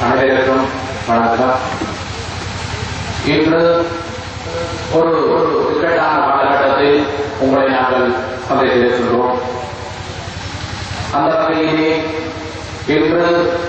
அனைவருக்கும் வணக்கம் இன்று ஒரு ஒரு இக்கட்டான காலகட்டத்தில் உங்களை நாங்கள் சந்தித்திருக்கின்றோம் அந்த வகையிலே இன்று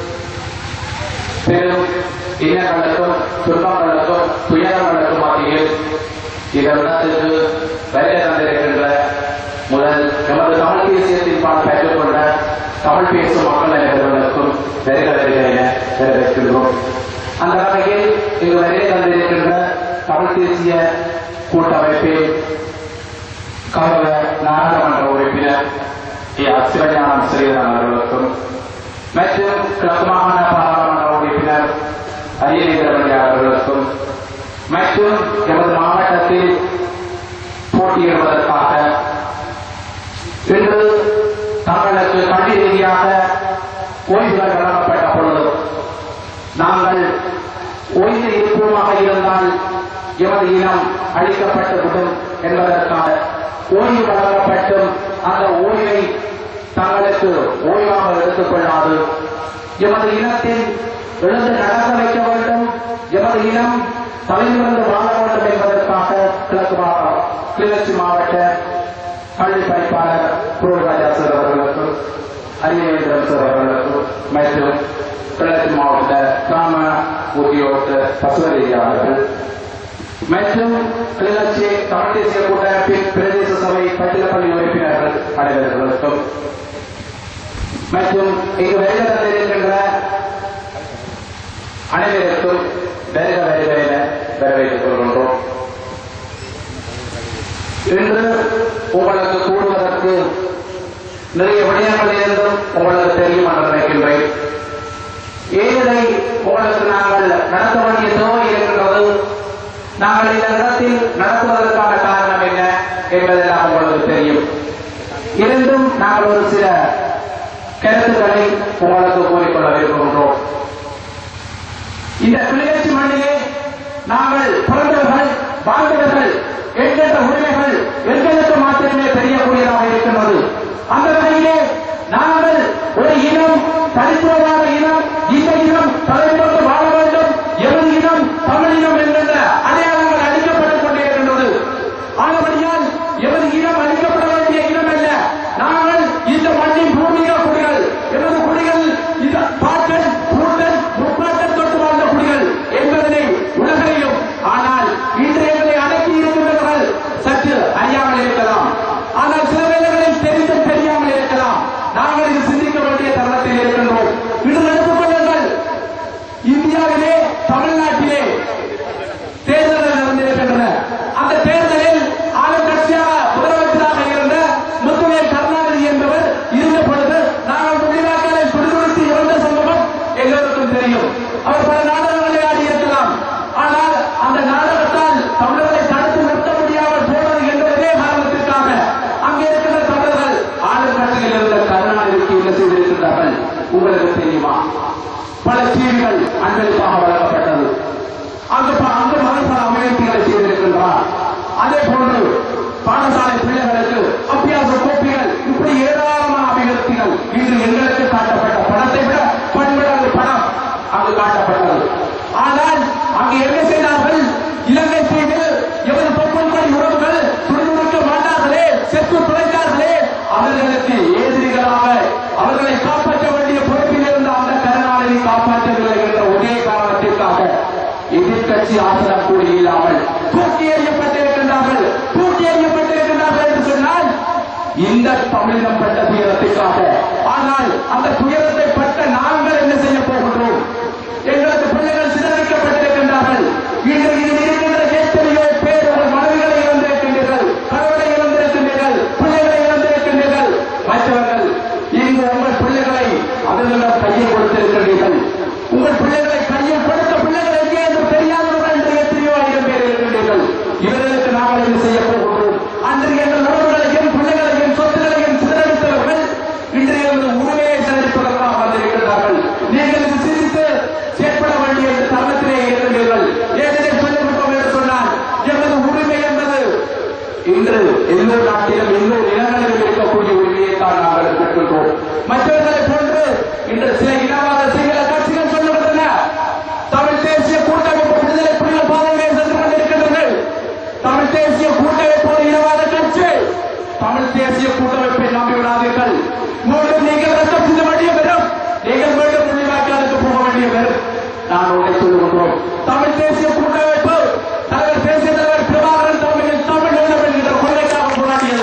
பெரும் இனங்களுக்கும் துன்பங்களுக்கும் துயரங்களுக்கும் மத்தியில் இதற்கு வருகை தந்திருக்கின்ற முதல் எமது தமிழ் தேசியத்தின் பால் பெற்றுக்கொண்ட தமிழ் பேசும் மக்கள் அனைவர்களுக்கும் வருக வருக என வரவேற்கின்றோம் அந்த வகையில் இங்கு வருகை தந்திருக்கின்ற தமிழ் தேசிய கூட்டமைப்பில் கௌரவ நாடாளுமன்ற உறுப்பினர் ஏ அச்சிவஞானம் ஸ்ரீதரன் அவர்களுக்கும் மற்றும் கிழக்கு மாகாண பாராளுமன்ற உறுப்பினர் அரியநேந்திரமணி அவர்களுக்கும் மற்றும் எமது மாவட்டத்தில் போட்டியிடுவதற்காக இன்று தங்களுக்கு கல்வி ரீதியாக ஓய்வுகள் வழங்கப்பட்ட பொழுது நாங்கள் ஓய்வு இருப்போமாக இருந்தால் எமது இனம் அழிக்கப்பட்டுவிடும் என்பதற்காக ஓய்வு வழங்கப்பட்டும் அந்த ஓய்வை தங்களுக்கு ஓய்வாக எடுத்துக் கொள்ளாது எமது இனத்தில் எழுந்து நடக்க வைக்க வேண்டும் எமது இனம் தலைநிமிர்ந்து வாழ வேண்டும் என்பதற்காக கிழக்கு மாவட்ட கிளிநொச்சி மாவட்ட பள்ளி படிப்பாளர் பூர்வராஜா சார் அவர்களுக்கும் அரியவேந்திரன் சார் அவர்களுக்கும் மற்றும் கிழக்கு மாவட்ட கிராம உத்தியோகத்தர் பசுவரேஜி அவர்கள் மற்றும் கிளிநொச்சி தமிழ் தேசிய கூட்டமைப்பின் பிரதேச சபை பட்டியலப்பள்ளி உறுப்பினர்கள் அனைவர்களுக்கும் மற்றும் இங்கு வருகை தந்திருக்கின்ற அனைவருக்கும் வருக வருக என வரவேற்றுக் கொள்கின்றோம் இன்று உங்களுக்கு கூடுவதற்கு நிறைய விடயங்கள் இருந்தும் உங்களுக்கு தெரியும் என்று நினைக்கின்றேன் ஏழை உங்களுக்கு நாங்கள் நடத்த வேண்டிய தேவை இருக்கின்றது நாங்கள் இந்த இடத்தில் நடத்துவதற்கான காரணம் என்ன என்பதெல்லாம் உங்களுக்கு தெரியும் இருந்தும் நாங்கள் ஒரு சில கருத்துக்களை உங்களுக்கு கூறிக்கொள்ள விரும்புகின்றோம் இந்த கிளிநொச்சி மண்ணிலே நாங்கள் பிறந்தவர்கள் வாழ்ந்தவர்கள் என்கின்ற உரிமைகள் எங்களுக்கு மாத்திரமே தெரியக்கூடியதாக இருக்கின்றது அந்த வகையிலே நாங்கள் ஒரு இனம் தனித்துவமான இனம் இந்த இனம் தலைமுறை வாழ வேண்டும் எமது இனம் தமிழ் இனம் என்கின்ற அடையாளங்கள் அளிக்கப்பட்டுக் கொண்டிருக்கின்றது ஆனபடியால் எமது இனம் அளிக்கப்பட வேண்டிய இனம் அல்ல நாங்கள் இந்த மண்ணின் பூர்வீக குடிகள் எமது குடிகள் இந்த பாட்டன் பூட்டன் முப்பாட்டன் தொட்டு வாழ்ந்த குடிகள் என்பதனை உலகையும் ஆனால் இன்று எங்களை அடக்கி இருக்கின்றவர்கள் சற்று அறியாமல் இருக்கலாம் ஆனால் சில வேளைகளில் தெரிந்தும் தெரியாமல் இருக்கலாம் நாங்கள் இது சிந்திக்க வேண்டிய தருணத்தில் இருக்கின்றோம் இன்று எடுத்துக் கொள்ளுங்கள் இந்தியாவிலே தமிழ்நாட்டிலே தேர்தல்கள் நடந்திருக்கின்றன அந்த தேர்தலில் ஆளும் கட்சியாக முதலமைச்சராக இருந்த முத்துவேல் கருணாநிதி என்பவர் இருந்த பொழுது நாங்கள் முள்ளிவாய்க்காலை சுடுகுடுத்தி இறந்த சம்பவம் எல்லோருக்கும் தெரியும் அவர் பல நாடகங்களை ஆடி இருக்கலாம் ஆனால் அந்த நாடகத்தால் தமிழர்களை தடுத்து நிறுத்த முடியாமல் போனது என்ற ஒரே காரணத்திற்காக அங்கே இருக்கிற தமிழர்கள் ஆளும் கட்சியில் இருந்த கருணாநிதிக்கு என்ன செய்திருக்கின்றார்கள் உங்களுக்கு தெரியுமா பல தீவுகள் அன்பளிப்பாக வழங்கப்பட்டது அங்கு ப- அங்கு மதப்பல அமைப்புகளை செய்திருக்கின்றார் அதே போன்று பாடசாலை பிள்ளைகளுக்கு அபியாச கோப்பிகள் இப்படி ஏராளமான அபிவிருத்திகள் இன்று எங்களுக்கு காட்டப்பட்ட பணத்தை விட பன்மடங்கு பணம் அங்கு காட்டப்பட்டது ஆனால் அங்கு என்ன செய்தார்கள் இலங்கை தீவில் எமது பொருட்கள் உறவுகள் துணிமுறுக்க மாட்டார்களே செத்து துளைத்தார்களே அவர்களுக்கு எதிரிகளாக அவர்களை காப்பாற்ற வேண்டிய பொறுப்பில் இருந்த அந்த கருணாநிதி காப்பாற்றவில்லை என்ற ஒரே காரணத்திற்காக எதிர்கட்சி ஆசனம் கூட இல்லாமல் தூக்கி எறியப்பட்டிருக்கின்றார்கள் தூக்கி எறியப்பட்டிருக்கின்றார்கள் என்று சொன்னால் இந்த தமிழினம் பட்ட துயரத்திற்காக ஆனால் அந்த துயரத்தை பட்ட நாங்கள் என்ன செய்ய போகின்றோம் எங்களது பிள்ளைகள் சிதறிக்கப்பட்டிருக்கின்றார்கள் இன்று இதில் இருக்கின்ற எத்தனையோ பேர் உங்கள் மனைவிகளை இழந்திருக்கின்றீர்கள் கணவனை இழந்திருக்கின்றீர்கள் பிள்ளைகளை இழந்திருக்கின்றீர்கள் மற்றவர்கள் இங்கு உங்கள் பிள்ளைகளை அவர்களிடம் கையில் கொடுத்திருக்கின்றீர்கள் உங்கள் பிள்ளைகளை கையில் கொடுத்த பிள்ளைகள் எங்கே என்று தெரியாதவர்கள் என்று எத்தனையோ ஆயிரம் பேர் இருக்கின்றீர்கள் இவர்களுக்கு நாங்கள் என்ன செய்ய போகின்றோம் அன்று எங்கள் உறவுகளையும் பிள்ளைகளையும் சொத்துக்களையும் சிதறடித்தவர்கள் இன்று எங்கள் உரிமையை சிதறடிப்பதற்காக வந்திருக்கிறார்கள் நீங்கள் இது சிந்தித்து செயற்பட வேண்டிய இந்த தருணத்திலே இருக்கின்றீர்கள் ஏற்கனவே சொல்லிவிட்டோம் என்று சொன்னால் எமது உரிமை என்பது இன்று எல்லோர் நாட்டிலும் எல்லோர் இனங்களிலும் இருக்கக்கூடிய உரிமையை தான் நாங்கள் பெற்றுள்ளோம் மற்றவர்களை போன்று இன்று சில இனவாத சிங்கள கட்சிகள் சொல்லுகின்றன மீண்டும் நீங்கள் ரத்தம் சிந்த வேண்டிய வரும் நீங்கள் மீண்டும் முள்ளிவாய்க்காலுக்கு போக வேண்டிய வரும் நான் உங்களை சொல்லுகின்றோம் தமிழ் தேசிய கூட்டமைப்பு தலைவர் தேசிய தலைவர் பிரபாகரன் தலைமையில் தமிழ் ஈழம் என்கின்ற கொள்கைக்காக போராடியது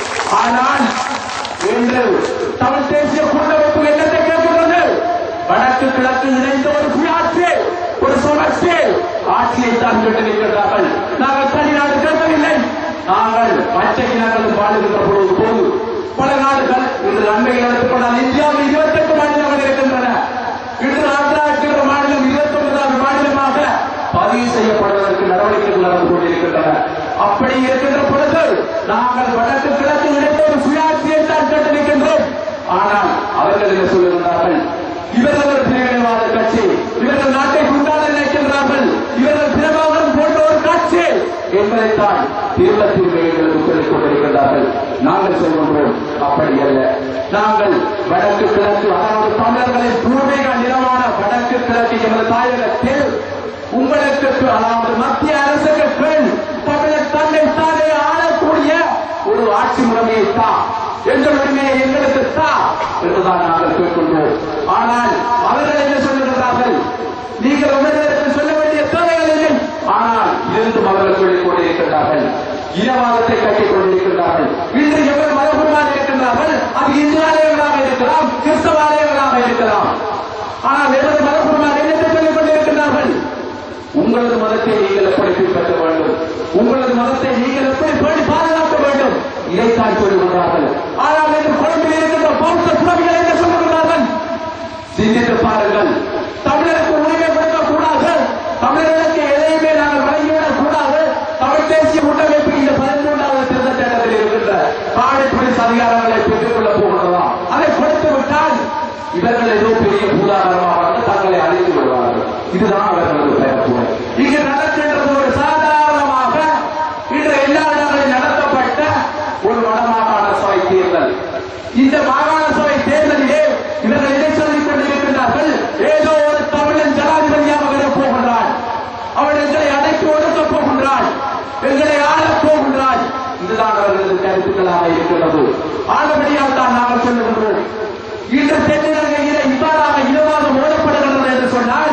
ஆனால் இன்று தமிழ் தேசிய கூட்டமைப்பு என்னத்தை கேட்கின்றது வடக்கு கிழக்கு இணைந்த ஒரு சுயாட்சி ஒரு சுழற்சி ஆட்சியை தான் கேட்டு நிற்கிறார்கள் நாங்கள் தனிநாடு கேட்கவில்லை நாங்கள் பச்சை இனங்கள் வாழுகின்ற பொழுது போது பல நாடுகள் இன்று நன்மைகள் எடுத்துக்கொண்டால் இந்தியாவில் இருபத்தெட்டு மாநிலங்கள் இருக்கின்றன இன்று ஆந்திராவுக்கு ஒரு மாநிலம் இருபத்தி ஒன்பதாவது மாநிலமாக பதிவு செய்யப்படுவதற்கு நடவடிக்கைகள் நடந்து கொண்டிருக்கின்றன அப்படி இருக்கின்ற பொழுது நாங்கள் வடக்கு கிழக்கு இணைந்த ஒரு சுயாட்சியை தான் கேட்டு நிற்கின்றோம் ஆனால் அவர்கள் என்ன சொல்லுகின்றார்கள் இவர்கள் ஒரு பிரிவினைவாத கட்சி இவர்கள் நாட்டை குண்டாட நினைக்கின்றார்கள் இவர்கள் பிரபாகரன் போன்ற ஒரு கட்சி என்பதைத்தான் திரும்ப திரும்ப எங்களுக்கு சொல்லிக் கொண்டிருக்கின்றார்கள் நாங்கள் சொல்கின்றோம் அப்படி அல்ல நாங்கள் வடக்கு கிழக்கு அதாவது தமிழர்களின் பூர்வீக நிலமான வடக்கு கிழக்கு எமது தாயகத்தில் உங்களுக்கு அதாவது மத்திய அரசுக்கு கீழ் தமிழர் தன்னை தானே ஆளக்கூடிய ஒரு ஆட்சி முறையை தான் எங்கள் உரிமையை எங்களுக்கு தா என்றுதான் நாங்கள் கேட்கின்றோம் ஆனால் அவர்கள் என்ன சொல்லுகிறார்கள் நீங்கள் உங்களிடத்தில் சொல்ல வேண்டிய தேவைகள் இல்லை ஆனால் இருந்தும் அவர்கள் சொல்லிக் கொண்டிருக்கின்றார்கள் இனவாதத்தை கட்டிக் கொண்டிருக்கின்றார்கள் இன்று எவர் மதகுருமாக இருக்கின்றார்கள் அது இந்து ஆலயங்களாக இருக்கலாம் கிறிஸ்தவ ஆலயங்களாக இருக்கலாம் ஆனால் எவர் மதகுருமாக என்னத்தை சொல்லிக் கொண்டிருக்கின்றார்கள் உங்களது மதத்தை நீங்கள் எப்படி பின்பற்ற வேண்டும் உங்களது மதத்தை நீங்கள் எப்படி பேணி பாதுகாக்க வேண்டும் இதைத்தான் சொல்லுகிறார்கள் ஆனால் இன்று கொழும்பில் இருக்கின்ற பௌத்த துறவிகள் என்ன சொல்லுகிறார்கள் சிந்தித்து பாருங்கள் தமிழருக்கு உரிமை கொடுக்க கூடாது தமிழர்களுக்கு எதையுமே நாங்கள் வழங்கிவிடக் கூடாது தமிழ் தேசிய கூட்டமைப்பு இந்த பதிமூன்றாவது திருத்த சட்டத்தில் இருக்கின்ற காடை போலீஸ் அதிகாரங்களை பெற்றுக் கொள்ளப் போகிறதா அதை கொடுத்து விட்டால் இவர்கள் ஏதோ பெரிய பூதாகரமாக வந்து தங்களை அழைத்து விடுவார்கள் இதுதான் அவர்களது பெயர்ப்புரை இங்கு நடக்கின்றது ஒரு சாதாரணமாக இன்று எல்லா இடங்களில் நடத்தப்பட்ட ஒரு வடமாகாண சபை தேர்தல் இந்த மாகாண சபை தேர்தலிலே இவர்கள் இதை சொல்லிக் கொண்டிருக்கின்றார்கள் ஏதோ ஒரு தமிழன் ஜனாதிபதியாக வரப் போகின்றான் அவன் எங்களை அடைத்து ஒடுக்கப் போகின்றான் எங்களை ஆளப் போகின்றான் இதுதான் அவர்களது கருத்துக்களாக இருக்கிறது ஆனபடியால் தான் நாங்கள் சொல்லுகின்றோம் இன்று தென்னிலங்கையிலே இவ்வாறாக இனவாதம் ஓடப்படுகிறது என்று சொன்னால்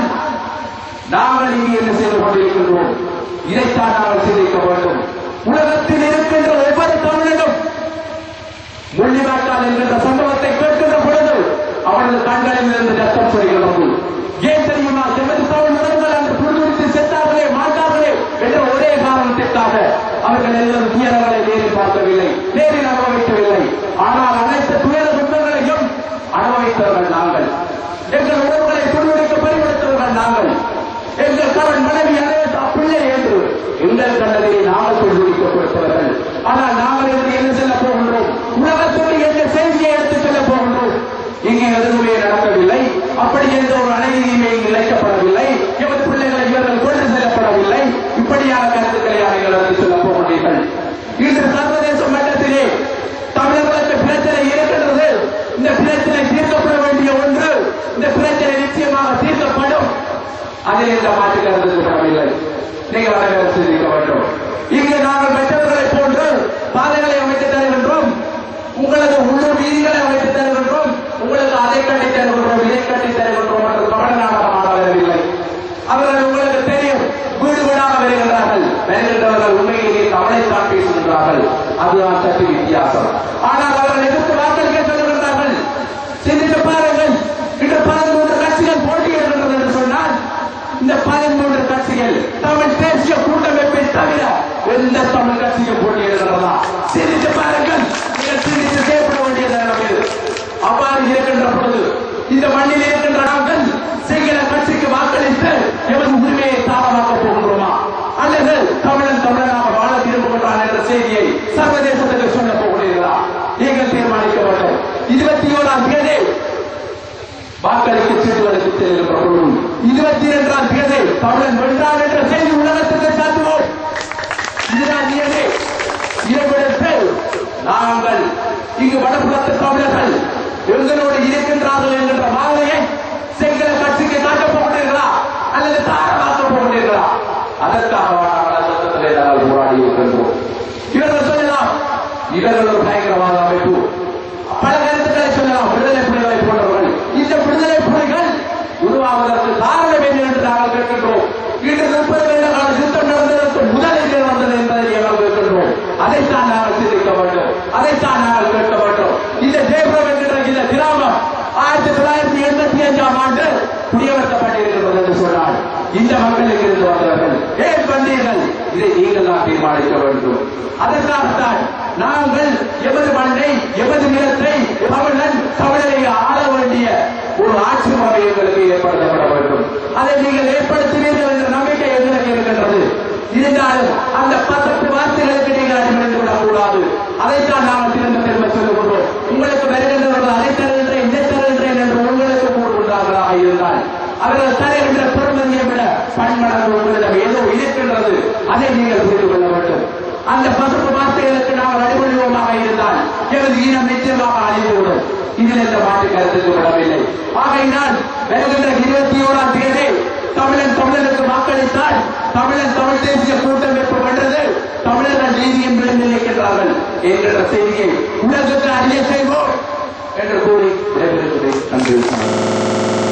நாங்கள் இங்கே என்ன செய்து கொண்டிருக்கின்றோம் இதைத்தான் நாங்கள் சிந்திக்க வேண்டும் உலகத்தில் இருக்கின்ற ஒவ்வொரு தமிழனும் முள்ளிவாய்க்கால் என்கின்ற சம்பவத்தை கேட்கின்ற பொழுது அவனது கண்களில் இருந்து ரத்தம் சொல்கிறது ஏன் தெரியுமா செமது தமிழ் உறவுகள் அன்று புரிந்துடித்து செத்தார்களே மாட்டார்களே என்ற ஒரே காரணத்திற்காக அவர்கள் எல்லோரும் துயரங்களை நேரில் பார்க்கவில்லை நேரில் அனுபவிக்கவில்லை ஆனால் அனைத்து துயர துன்பங்களையும் அனுபவித்தவர்கள் நாங்கள் எங்கள் உறவுகளை புரிவெடுக்க பறிவெடுத்தவர்கள் நாங்கள் எங்கள் கணவன் மனைவி அனைத்து பிள்ளை என்று எங்கள் கண்டதிலே நாங்கள் புரிவிக்க கொடுத்தவர்கள் ஆனால் நாங்கள் இன்று என்ன செல்ல போகின்றோம் உலகத்தோடு எந்த செய்தியை எடுத்துச் செல்ல போகின்றோம் இங்கே எதுவுமே நடக்கவில்லை அப்படி எந்த ஒரு அநீதியுமே இங்கு இழைக்கப்படவில்லை எமது பிள்ளைகளை இவர்கள் கொண்டு செல்லப்படவில்லை இப்படியான கருத்துக்களை நீங்கள் எடுத்துச் செல்ல போகிறீர்கள் இன்று சர்வதேச மட்டத்திலே தமிழர்களுக்கு பிரச்சனை இருக்கின்றது இந்த பிரச்சனை தீர்க்கப்பட வேண்டிய ஒன்று இந்த பிரச்சனை நிச்சயமாக தீர்க்கப்படும் அதில் எந்த மாற்று கருத்து கூறவில்லை நீங்கள் அனைவரும் சிந்திக்க வேண்டும் இங்கு நாங்கள் மற்றவர்களை போன்று பாதைகளை அமைத்து தருகின்றோம் உங்களது உள்ளூர் வீதிகளை அமைத்து தருகின்றோம் உங்களுக்கு அதை கட்டி தருகின்றோம் இதை கட்டி தருகின்றோம் என்று கபட நாடகம் ஆட வரவில்லை அவர்கள் உங்களுக்கு தெரியும் வீடு வீடாக வருகின்றார்கள் வருகின்றவர்கள் உண்மையிலேயே கவலைத்தான் பேசுகின்றார்கள் அதுதான் சற்று வித்தியாசம் ஆனால் அவர்கள் எதிர்த்து வாக்களிக்க சொல்லுகின்றார்கள் சிந்தித்து பாருங்கள் இன்று பதிமூன்று கட்சிகள் போட்டியிடுகின்றது என்று சொன்னால் இந்த பதிமூன்று கட்சிகள் தமிழ் தேசிய கூட்டமைப்பை தவிர எந்த தமிழ் கட்சியும் போட்டியிடுகிறதா சிந்தித்து பாருங்கள் நீங்கள் சிந்தித்து செயல்பட வேண்டிய நேரம் இது அவ்வாறு இருக்கின்ற பொழுது இந்த மண்ணில் இருக்கின்ற நாங்கள் சிங்கள கட்சிக்கு வாக்களித்து எமது உரிமையை தாரமாக்க போகின்றோமா அல்லது தமிழன் தமிழனாக வாழ திரும்புகின்றான் என்ற செய்தியை சர்வதேசத்துக்கு சொல்ல போகிறீர்களா நீங்கள் தீர்மானிக்க வேண்டும் இருபத்தி ஓராம் தேதி வாக்களிக்க சீட்டுகளுக்கு செல்கின்ற பொழுது இருபத்தி இரண்டாம் தேதி தமிழன் வென்றான் என்ற செய்தி உலகத்துக்கு சாத்துவோம் இதுதான் நியதி இதைவிடுத்து நாங்கள் இங்கு வடபுறத்து தமிழர்கள் எங்களோடு இருக்கின்றார்கள் என்கின்ற மாதிரியை சிங்கள கட்சிக்கு காட்டப் போகிறீர்களா அல்லது தாரமாக்கப் போகிறீர்களா அதற்காக நாங்கள் அந்த சட்டத்திலே நாங்கள் போராடி இருக்கின்றோம் இவர்கள் சொல்லலாம் இவர்கள் ஒரு பயங்கரவாத அமைப்பு பல கருத்துக்களை சொல்லலாம் அதைத்தான் நாங்கள் சிந்திக்க வேண்டும் அதைத்தான் நாங்கள் கேட்க வேண்டும் இந்த ஜெயபுரம் என்கிற இந்த கிராமம் ஆயிரத்தி தொள்ளாயிரத்தி எண்பத்தி அஞ்சாம் ஆண்டு குடியமர்த்தப்பட்டிருக்கிறது என்று சொன்னால் இந்த மக்களுக்கு இருந்து வந்தவர்கள் ஏன் வந்தீர்கள் இதை நீங்கள் தான் தீர்மானிக்க வேண்டும் அதற்காகத்தான் நாங்கள் எமது மண்ணை எமது நிலத்தை தமிழன் தமிழரை ஆள வேண்டிய ஒரு ஆட்சி முறை எங்களுக்கு ஏற்படுத்தப்பட வேண்டும் அதை நீங்கள் ஏற்படுத்துவீர்கள் என்ற நம்பிக்கை எங்களுக்கு இருக்கின்றது இருந்தாலும் அந்த பத்து வார்த்தைகளுக்கு நீங்கள் அடிமணிந்து விடக்கூடாது அதைத்தான் நாங்கள் திரும்ப திரும்ப சொல்லுகிறோம் உங்களுக்கு வருகின்றவர்கள் அதை தருகின்றேன் இதை தருகின்றேன் என்று உங்களுக்கு கூறுகின்றார்களாக இருந்தால் அவர்கள் தருகின்ற பெருமதியை விட பன்மடங்கு உங்களிடம் ஏதோ இருக்கின்றது அதை நீங்கள் புரிந்து கொள்ள வேண்டும் அந்த பசுப்பு வார்த்தைகளுக்கு நாங்கள் அடிபணிவோமாக இருந்தால் எனது ஈனம் நிச்சயமாக அழிந்துவிடும் இதில் எந்த மாற்று கருத்துக்கு விடவில்லை ஆகையினால் வருகின்ற இருபத்தி ஓராம் தேதி தமிழன் தமிழனுக்கு வாக்களித்தால் தமிழன் தமிழ் தேசிய கூட்டமைப்பு வென்றது தமிழர்கள் நீதியின் நிலைக்கின்றார்கள் என்கிற செய்தியை உலகத்துக்கு அறிய செய்வோம் என்று கூறி விடைபெறுகிறேன் நன்றி